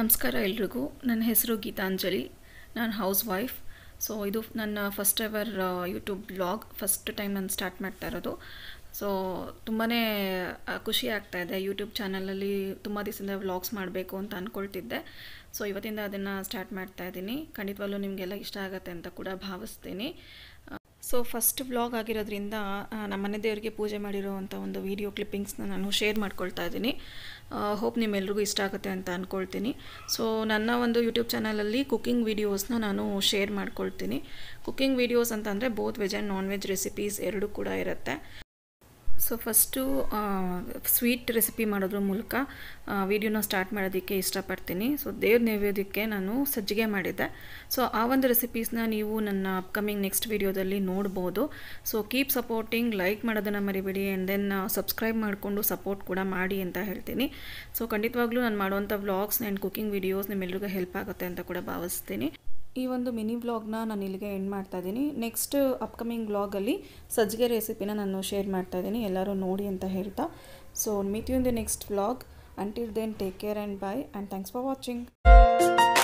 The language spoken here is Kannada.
ನಮಸ್ಕಾರ ಎಲ್ರಿಗೂ ನನ್ನ ಹೆಸರು ಗೀತಾಂಜಲಿ ನಾನು ಹೌಸ್ ವೈಫ್ ಸೊ ಇದು ನನ್ನ first ever YouTube blog first time ನಾನು ಸ್ಟಾರ್ಟ್ ಮಾಡ್ತಾ ಇರೋದು ಸೊ ತುಂಬಾ ಖುಷಿ ಆಗ್ತಾ ಇದೆ ಯೂಟ್ಯೂಬ್ ಚಾನಲಲ್ಲಿ ತುಂಬ ದಿವಸದಿಂದ ವ್ಲಾಗ್ಸ್ ಮಾಡಬೇಕು ಅಂತ ಅಂದ್ಕೊಳ್ತಿದ್ದೆ ಸೊ ಇವತ್ತಿಂದ ಅದನ್ನು ಸ್ಟಾರ್ಟ್ ಮಾಡ್ತಾ ಇದ್ದೀನಿ ಖಂಡಿತವಾಗ್ಲೂ ನಿಮಗೆಲ್ಲ ಇಷ್ಟ ಆಗುತ್ತೆ ಅಂತ ಕೂಡ ಭಾವಿಸ್ತೀನಿ ಸೊ ಫಸ್ಟ್ ವ್ಲಾಗ್ ಆಗಿರೋದ್ರಿಂದ ನಮ್ಮ ಮನೆ ದೇವರಿಗೆ ಪೂಜೆ ಮಾಡಿರೋವಂಥ ಒಂದು ವಿಡಿಯೋ ಕ್ಲಿಪ್ಪಿಂಗ್ಸ್ನ ನಾನು ಶೇರ್ ಮಾಡ್ಕೊಳ್ತಾ ಇದ್ದೀನಿ ಹೋಪ್ ನಿಮ್ಮೆಲ್ರಿಗೂ ಇಷ್ಟ ಆಗುತ್ತೆ ಅಂತ ಅಂದ್ಕೊಳ್ತೀನಿ ಸೊ ನನ್ನ ಒಂದು ಯೂಟ್ಯೂಬ್ ಚಾನಲಲ್ಲಿ ಕುಕ್ಕಿಂಗ್ ವೀಡಿಯೋಸ್ನ ನಾನು ಶೇರ್ ಮಾಡ್ಕೊಳ್ತೀನಿ ಕುಕ್ಕಿಂಗ್ ವೀಡಿಯೋಸ್ ಅಂತಂದರೆ both veg and non veg recipes ಎರಡೂ ಕೂಡ ಇರುತ್ತೆ ಸೊ ಫಸ್ಟು ಸ್ವೀಟ್ ರೆಸಿಪಿ ಮಾಡೋದ್ರ ಮೂಲಕ ವಿಡಿಯೋನ ಸ್ಟಾರ್ಟ್ ಮಾಡೋದಕ್ಕೆ ಇಷ್ಟಪಡ್ತೀನಿ ಸೊ ದೇವ್ರ ನೈವೇದ್ಯಕ್ಕೆ ನಾನು ಸಜ್ಜಿಗೆ ಮಾಡಿದ್ದೆ ಸೊ ಆ ಒಂದು ರೆಸಿಪೀಸ್ನ ನೀವು ನನ್ನ ಅಪ್ಕಮಿಂಗ್ ನೆಕ್ಸ್ಟ್ ವಿಡಿಯೋದಲ್ಲಿ ನೋಡ್ಬೋದು ಸೊ ಕೀಪ್ ಸಪೋರ್ಟಿಂಗ್ ಲೈಕ್ ಮಾಡೋದನ್ನು ಮರಿಬೇಡಿ ಆ್ಯಂಡ್ ದೆನ್ ಸಬ್ಸ್ಕ್ರೈಬ್ ಮಾಡಿಕೊಂಡು ಸಪೋರ್ಟ್ ಕೂಡ ಮಾಡಿ ಅಂತ ಹೇಳ್ತೀನಿ ಸೊ ಖಂಡಿತವಾಗ್ಲೂ ನಾನು ಮಾಡುವಂಥ ವ್ಲಾಗ್ಸ್ ಆ್ಯಂಡ್ ಕುಕಿಂಗ್ ವೀಡಿಯೋಸ್ ನಿಮ್ಮೆಲ್ರಿಗೂ ಹೆಲ್ಪ್ ಆಗುತ್ತೆ ಅಂತ ಕೂಡ ಭಾವಿಸ್ತೀನಿ ಈ ಒಂದು ಮಿನಿ ವ್ಲಾಗ್ನ ನಾನು ಇಲ್ಲಿಗೆ ಎಂಡ್ ಮಾಡ್ತಾ ಇದ್ದೀನಿ ನೆಕ್ಸ್ಟ್ ಅಪ್ಕಮಿಂಗ್ ವ್ಲಾಗಲ್ಲಿ ಸಜ್ಜಿಗೆ ರೆಸಿಪಿನ ನಾನು ಶೇರ್ ಮಾಡ್ತಾ ಇದ್ದೀನಿ ಎಲ್ಲರೂ ನೋಡಿ ಅಂತ ಹೇಳ್ತಾ so meet you in the next vlog until then take care and bye and thanks for watching